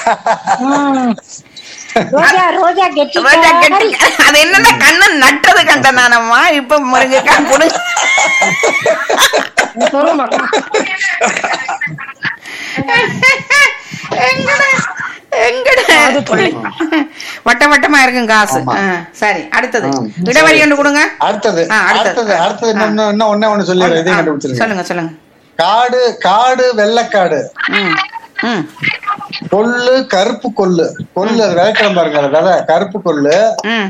ம். ரோஜா ரோஜா கெட்டி ரோஜா கட்டி அது என்னன்னா கண்ணன் நட்டது கண்ட நானம்மா இப்ப முருங்கைக்காய் புடுங்க எங்கடா எங்கடா வட்ட வட்டமா இருக்கும் காசு ஆமா. ஆ, சரி அடுத்தது ஆ, இடவரி சரி. ஒன்று கொடுங்க அடுத்தது ஆ, அடுத்தது. அடுத்தது அடுத்தது ஆ. இன்னும் இன்னும் ஒண்ணே ஒண்ணு சொல்லிடுறேன் இதையும் ஆ, கண்டுபிடிச்சிருங்க சொல்லுங்க சொல்லுங்க காடு காடு வெள்ளைக்காடு ம் ம் கொள்ளு கருப்பு கொள்ளு கொள்ளு அது விதைக்கிறோம் பாருங்க அது விதை கருப்பு கொள்ளு ம்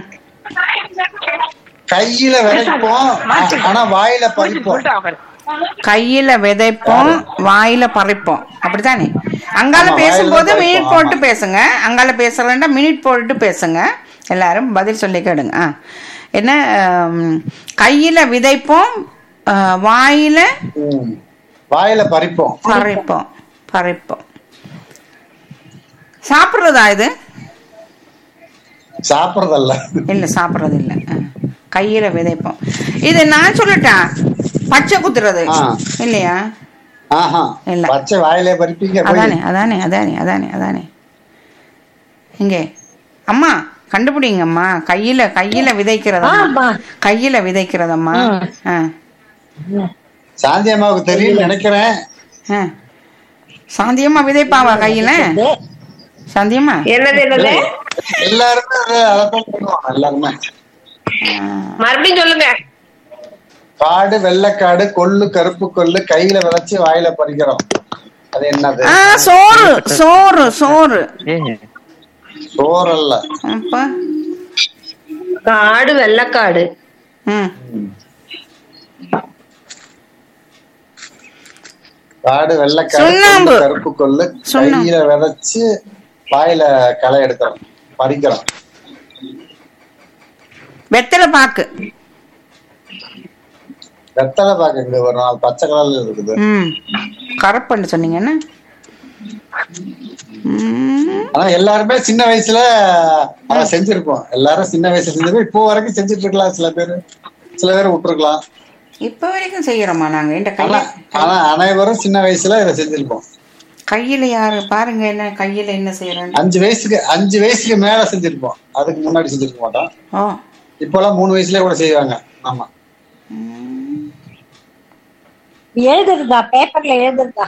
கையில விதைப்போம் ஆ- ஆனா வாயில பறிப்போம் கையில விதைப்போம் வாயில பறிப்போம் அப்படித்தானே அங்கால ஆமா, பேசும்போது வாயில மினிட் பறிப்போம், போட்டு ஆமா. பேசுங்க அங்கால பேசலன்னா மினிட் போட்டு பேசுங்க எல்லாரும் பதில் சொல்லி கேடுங்க ஆ என்ன ஆம், கையில விதைப்போம் ஆ, வாயில ம். வாயில பறிப்போம் பறிப்போம் பறிப்போம் சாப்பிடுறதா இது சாப்பிடறதல்ல இல்ல சாப்பிடுறது இல்ல ஆ. கையில விதைப்போம் இது நான் சொல்லட்டேன் பச்சை குத்துறது ஆ. இல்லையா ஆஹா இல்ல. பச்சை வாயிலே பறிப்பீங்க போய். அதானே அதானே அதானே அதானே அதானே இங்கே அம்மா கண்டுபிடிங்கம்மா கையில கையில விதைக்கிறதா ஆமா. கையில விதைக்கிறதம்மா ஆ, சாந்தி அம்மாவுக்கு தெரியும் நினைக்கிறேன் ஆ. சாந்தியம்மா விதைப்பாவா கையில சாந்தியம்மா என்னது என்னது எல்லாருமே அது அதைத்தான் பண்ணுவாங்க எல்லாருமே மறுபடியும் சொல்லுங்க காடு வெள்ளைக்காடு கொள்ளு கருப்பு கொள்ளு கையில விதைச்சு வாயில பறிக்கிறோம் அது என்னது ஆ சோறு சோறு சோறு சோறல்ல அப்ப காடு வெள்ளக்காடு ம் காடு வெள்ளைக்காடு சுண்ணாம்பு. கொள்ளு, கருப்பு கொள்ளு சுண்ணாம்பு. கையில விதைச்சு வாயில களை எடுக்கிறோம் பறிக்கிறோம் வெத்தலை பாக்கு வெத்தலை பாக்கு இங்க ஒரு நாள் பச்சை கலர்ல இருக்குது ம் கரப்பன்னு சொன்னீங்க என்ன ம், ஆனா எல்லாருமே சின்ன வயசுல அதை செஞ்சிருப்போம் எல்லாரும் சின்ன வயசுல செஞ்சிருப்போம் இப்போ வரைக்கும் செஞ்சுட்டு இருக்கலாம் சில பேர் சில பேர் விட்டுருக்கலாம் இப்ப வரைக்கும் செய்யறோமா நாங்க இந்த ஆனா கையில ஆனா அனைவரும் சின்ன வயசுல இதை செஞ்சிருப்போம் கையில யாரு பாருங்க என்ன கையில என்ன செய்யறேன்னு அஞ்சு வயசுக்கு அஞ்சு வயசுக்கு மேல செஞ்சிருப்போம் அதுக்கு முன்னாடி செஞ்சிருக்க மாட்டோம் ஓ இப்போலாம் மூணு வயசுலயே கூட செய்வாங்க ஆமா எழுதுறதா பேப்பர்ல எழுதுறதா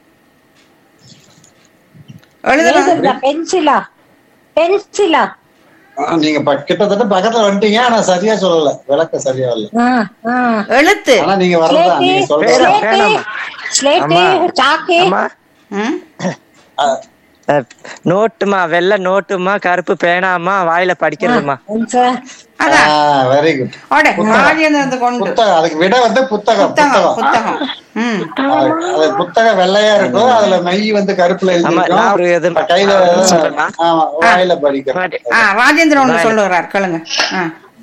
எழுதலாம் எழுதுறதா பென்சிலா பென்சிலா ஆ, நீங்க ப- கிட்டத்தட்ட பக்கத்துல வந்துட்டீங்க ஆனா சரியா சொல்லல விளக்க சரியா இல்ல ஆ, ஆ. எழுத்து ஆனா நீங்க வரதா நீங்க ஸ்லேட்டு சொல்றது ஸ்லேட்டு ஸ்லேட்டு சாக்கு அம்மா ம்? ஆ, அஹ், நோட்டுமா வெள்ளை நோட்டுமா கருப்பு பேனாமா வாயில படிக்கிறதுமா சார் அதான் வெரி குட் ஓட ராஜேந்திரத்தை கொண்டு புத்தகம் அதுக்கு விட வந்து புத்தகம் புத்தகம் புத்தகம் புத்தகம் ம் அது அது புத்தகம் வெள்ளையா இருக்கும் அதுல மை வந்து கருப்புல ஆமா, நான் ஒரு இது எழுதிருக்கும் கையில சொல்றேன்னா? ஆமா வாயில படிக்கிறேன் ஆ ராஜேந்திரன் ஒண்ணு சொல்லுகிறார் கேளுங்க ஆ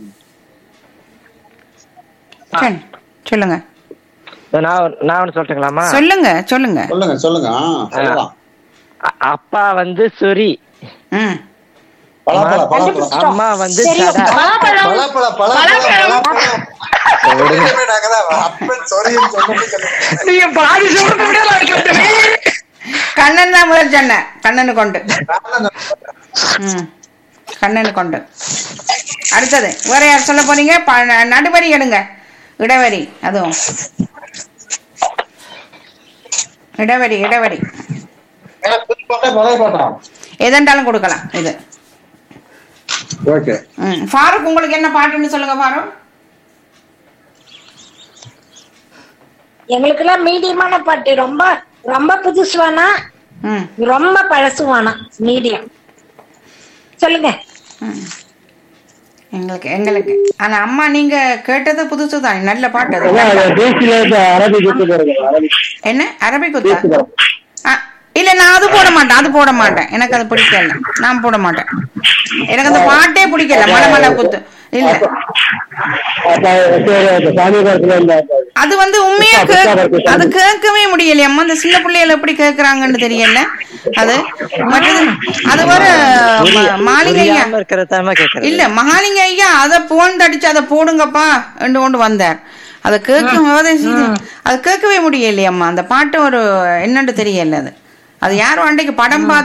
சரி, சொல்லுங்க நான் ஒரு- நான் ஒண்ணு சொல்லட்டுங்களாமா சொல்லுங்க சொல்லுங்க சொல்லுங்க சொல்லுங்க ஆ, சொல்லலாம் அ- அப்பா வந்து சுரி ம் பலாப்பழ பலாப்பழம் அம்மா வந்து சரி, சடை பலாப்பழ பலாப்பழ பலாப்பழம் நாங்க தான் அப்பன் சொரியன்னு சொன்னது சொல்லுங்க. நீங்க பாதி சொல்றது கண்ணன் தான் முதல் சொன்னேன் கண்ணனு கொண்டு நானும் ம் கண்ணனு கொண்டு அடுத்தது வேற யார் சொல்ல போறீங்க ப- நடுவரி எடுங்க இடவரி அதுவும் இடவரி இடவரி எனக்கு புதுக்கோட்டை பழைய கோட்டம் எதென்றாலும் கொடுக்கலாம் இது ஓகே ம் ஃபாரூக் உங்களுக்கு என்ன பாட்டுன்னு சொல்லுங்க ஃபாரூக் எங்களுக்கு எல்லாம் மீடியமான பாட்டு ரொம்ப ரொம்ப புதுசு வேணாம் ம் ரொம்ப பழசு வேணாம் மீடியம் சொல்லுங்க எங்களுக்கு எங்களுக்கு ஆனா அம்மா நீங்க கேட்டது புதுசு தான் நல்ல பாட்டு அது என்ன அரபிக் குத்தா ஆ, இல்ல நான் அது போட மாட்டேன் அது போட மாட்டேன் எனக்கு அது பிடிக்கல நான் போட மாட்டேன் எனக்கு அந்த பாட்டே பிடிக்கல மலை மலை குத்து இல்ல அது வந்து உண்மையா கேக் அது கேட்கவே முடியலையம்மா அந்த சின்ன பிள்ளைகள் எப்படி கேக்குறாங்கன்னு தெரியல அது மற்றது அது வர ம- மாளிகை ஐயா புரியாம இருக்கிறதாம கேக்குறது இல்ல மகாலிங்க ஐயா அத போன் தடிச்சு அதை போடுங்கப்பா என்று கொண்டு வந்தார் அதை கேட்கும் போது அது கேட்கவே முடியலையம்மா அந்த பாட்டு ஒரு என்னன்னு தெரியல அது அது யாரும் அன்றைக்கு படம் பார்த்து